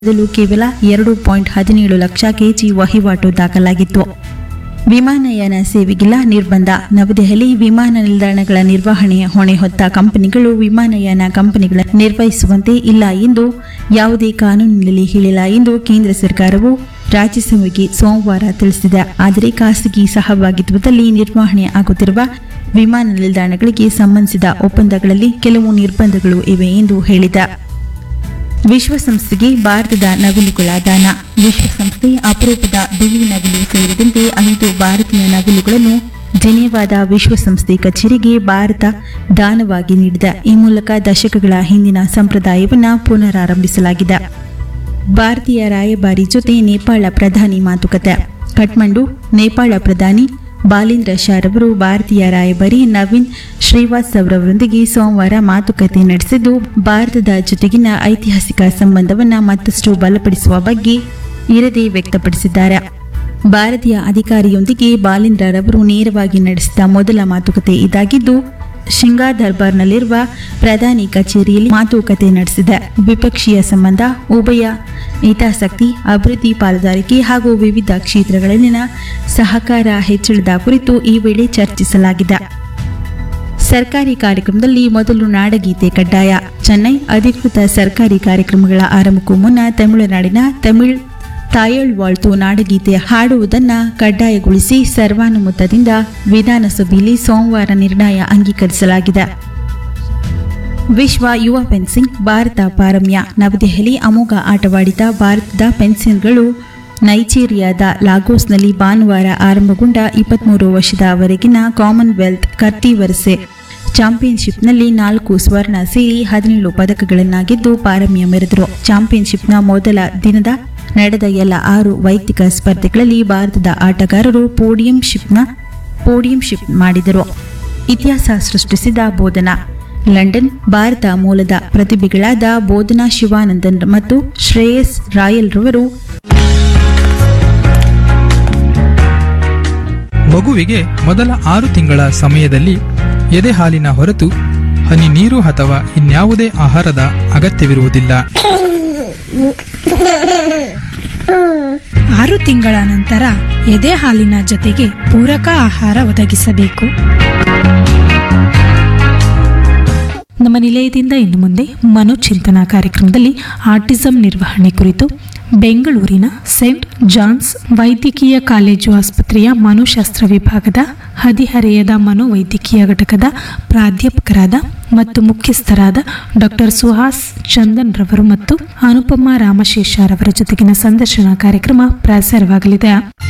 ಮೊದಲು ಕೇವಲ ಎರಡು ಪಾಯಿಂಟ್ ಹದಿನೇಳು ಲಕ್ಷ ಕೆಜಿ ವಹಿವಾಟು ದಾಖಲಾಗಿತ್ತು ವಿಮಾನಯಾನ ಸೇವೆಗಿಲ್ಲ ನಿರ್ಬಂಧ ನವದೆಹಲಿ ವಿಮಾನ ನಿಲ್ದಾಣಗಳ ನಿರ್ವಹಣೆಯ ಹೊಣೆ ಹೊತ್ತ ಕಂಪನಿಗಳು ವಿಮಾನಯಾನ ಕಂಪನಿಗಳ ನಿರ್ವಹಿಸುವಂತೆ ಇಲ್ಲ ಎಂದು ಯಾವುದೇ ಕಾನೂನಿನಲ್ಲಿ ಹೇಳಿಲ್ಲ ಎಂದು ಕೇಂದ್ರ ಸರ್ಕಾರವು ರಾಜ್ಯಸಭೆಗೆ ಸೋಮವಾರ ತಿಳಿಸಿದೆ ಆದರೆ ಖಾಸಗಿ ಸಹಭಾಗಿತ್ವದಲ್ಲಿ ನಿರ್ವಹಣೆ ಆಗುತ್ತಿರುವ ವಿಮಾನ ನಿಲ್ದಾಣಗಳಿಗೆ ಸಂಬಂಧಿಸಿದ ಒಪ್ಪಂದಗಳಲ್ಲಿ ಕೆಲವು ನಿರ್ಬಂಧಗಳು ಇವೆ ಎಂದು ಹೇಳಿದೆ ವಿಶ್ವಸಂಸ್ಥೆಗೆ ಭಾರತದ ನವಿಲುಗಳ ದಾನ ವಿಶ್ವಸಂಸ್ಥೆ ಅಪರೂಪದ ಬಿಳಿ ನವಿಲು ಸೇರಿದಂತೆ ಐದು ಭಾರತೀಯ ನವಿಲುಗಳನ್ನು ಜೆನೆವಾದ ವಿಶ್ವಸಂಸ್ಥೆ ಕಚೇರಿಗೆ ಭಾರತ ದಾನವಾಗಿ ನೀಡಿದೆ ಈ ಮೂಲಕ ದಶಕಗಳ ಹಿಂದಿನ ಸಂಪ್ರದಾಯವನ್ನು ಪುನರಾರಂಭಿಸಲಾಗಿದೆ ಭಾರತೀಯ ರಾಯಭಾರಿ ಜೊತೆ ನೇಪಾಳ ಪ್ರಧಾನಿ ಮಾತುಕತೆ ಕಠ್ಮಂಡು ನೇಪಾಳ ಪ್ರಧಾನಿ ಬಾಲೇಂದ್ರ ಶಾರ್ ಅವರು ಭಾರತೀಯ ರಾಯಭಾರಿ ನವೀನ್ ಶ್ರೀವಾಸ್ತವ್ ರವರೊಂದಿಗೆ ಸೋಮವಾರ ಮಾತುಕತೆ ನಡೆಸಿದ್ದು ಭಾರತದ ಜೊತೆಗಿನ ಐತಿಹಾಸಿಕ ಸಂಬಂಧವನ್ನು ಮತ್ತಷ್ಟು ಬಲಪಡಿಸುವ ಬಗ್ಗೆ ಇರದೆ ವ್ಯಕ್ತಪಡಿಸಿದ್ದಾರೆ ಭಾರತೀಯ ಅಧಿಕಾರಿಯೊಂದಿಗೆ ಬಾಲೇಂದ್ರ ರವರು ನೇರವಾಗಿ ನಡೆಸಿದ ಮೊದಲ ಮಾತುಕತೆ ಇದಾಗಿದ್ದು ಶಿಂಗಾ ದರ್ಬಾರ್ನಲ್ಲಿರುವ ಪ್ರಧಾನಿ ಕಚೇರಿಯಲ್ಲಿ ಮಾತುಕತೆ ನಡೆಸಿದೆ ದ್ವಿಪಕ್ಷೀಯ ಸಂಬಂಧ ಉಭಯ ಹಿತಾಸಕ್ತಿ ಅಭಿವೃದ್ಧಿ ಪಾಲುದಾರಿಕೆ ಹಾಗೂ ವಿವಿಧ ಕ್ಷೇತ್ರಗಳಲ್ಲಿನ ಸಹಕಾರ ಹೆಚ್ಚಳದ ಕುರಿತು ಈ ವೇಳೆ ಚರ್ಚಿಸಲಾಗಿದೆ ಸರ್ಕಾರಿ ಕಾರ್ಯಕ್ರಮದಲ್ಲಿ ಮೊದಲು ನಾಡಗೀತೆ ಕಡ್ಡಾಯ ಚೆನ್ನೈ ಅಧಿಕೃತ ಸರ್ಕಾರಿ ಕಾರ್ಯಕ್ರಮಗಳ ಆರಂಭಕ್ಕೂ ಮುನ್ನ ತಮಿಳುನಾಡಿನ ತಮಿಳ್ ತಾಯಳ್ ವಾಳ್ತು ನಾಡಗೀತೆ ಹಾಡುವುದನ್ನು ಕಡ್ಡಾಯಗೊಳಿಸಿ ಸರ್ವಾನುಮತದಿಂದ ವಿಧಾನಸಭೆಯಲ್ಲಿ ಸೋಮವಾರ ನಿರ್ಣಯ ಅಂಗೀಕರಿಸಲಾಗಿದೆ ವಿಶ್ವ ಯುವ ಫೆನ್ಸಿಂಗ್ ಭಾರತ ಪಾರಮ್ಯ ನವದೆಹಲಿ ಅಮೋಘ ಆಟವಾಡಿದ ಭಾರತದ ಫೆನ್ಸಿಂಗ್ಗಳು ನೈಜೀರಿಯಾದ ಲಾಗೋಸ್ನಲ್ಲಿ ಭಾನುವಾರ ಆರಂಭಗೊಂಡ ಇಪ್ಪತ್ತ್ಮೂರು ವರ್ಷದವರೆಗಿನ ಕಾಮನ್ವೆಲ್ತ್ ಕರ್ತಿವರಸೆ ಚಾಂಪಿಯನ್ಶಿಪ್ನಲ್ಲಿ ನಾಲ್ಕು ಸ್ವರ್ಣ ಸೇರಿ ಹದಿನೇಳು ಪದಕಗಳನ್ನ ಗೆದ್ದು ಪಾರಮ್ಯ ಮೆರೆದರು ಚಾಂಪಿಯನ್ಶಿಪ್ನ ಮೊದಲ ದಿನದ ನಡೆದ ಎಲ್ಲ ಆರು ವೈಯಕ್ತಿಕ ಸ್ಪರ್ಧೆಗಳಲ್ಲಿ ಭಾರತದ ಆಟಗಾರರು ಪೋಡಿಯಂ ಶಿಪ್ನ ಪೋಡಿಯಂ ಶಿಪ್ ಮಾಡಿದರು ಇತಿಹಾಸ ಸೃಷ್ಟಿಸಿದ ಬೋಧನಾ ಲಂಡನ್ ಭಾರತ ಮೂಲದ ಪ್ರತಿಭೆಗಳಾದ ಬೋಧನಾ ಶಿವಾನಂದನ್ ಮತ್ತು ಶ್ರೇಯಸ್ ರಾಯಲ್ ರವರು ಮಗುವಿಗೆ ಮೊದಲ ಆರು ತಿಂಗಳ ಸಮಯದಲ್ಲಿ ಎದೆ ಹಾಲಿನ ಹೊರತು ಹನಿ ನೀರು ಅಥವಾ ಇನ್ಯಾವುದೇ ಆಹಾರದ ಅಗತ್ಯವಿರುವುದಿಲ್ಲ ಆರು ತಿಂಗಳ ನಂತರ ಎದೆ ಹಾಲಿನ ಜೊತೆಗೆ ಪೂರಕ ಆಹಾರ ಒದಗಿಸಬೇಕು ನಮ್ಮ ನಿಲಯದಿಂದ ಇನ್ನು ಮುಂದೆ ಮನೋಚಿಂತನ ಕಾರ್ಯಕ್ರಮದಲ್ಲಿ ಆಟಿಸಂ ನಿರ್ವಹಣೆ ಕುರಿತು ಬೆಂಗಳೂರಿನ ಸೆಂಟ್ ಜಾನ್ಸ್ ವೈದ್ಯಕೀಯ ಕಾಲೇಜು ಆಸ್ಪತ್ರೆಯ ಮನೋಶಾಸ್ತ್ರ ವಿಭಾಗದ ಹದಿಹರೆಯದ ಮನೋವೈದ್ಯಕೀಯ ಘಟಕದ ಪ್ರಾಧ್ಯಾಪಕರಾದ ಮತ್ತು ಮುಖ್ಯಸ್ಥರಾದ ಡಾಕ್ಟರ್ ಸುಹಾಸ್ ಚಂದನ್ ರವರು ಮತ್ತು ಅನುಪಮಾ ರಾಮಶೇಷರವರ ಜೊತೆಗಿನ ಸಂದರ್ಶನ ಕಾರ್ಯಕ್ರಮ ಪ್ರಸಾರವಾಗಲಿದೆ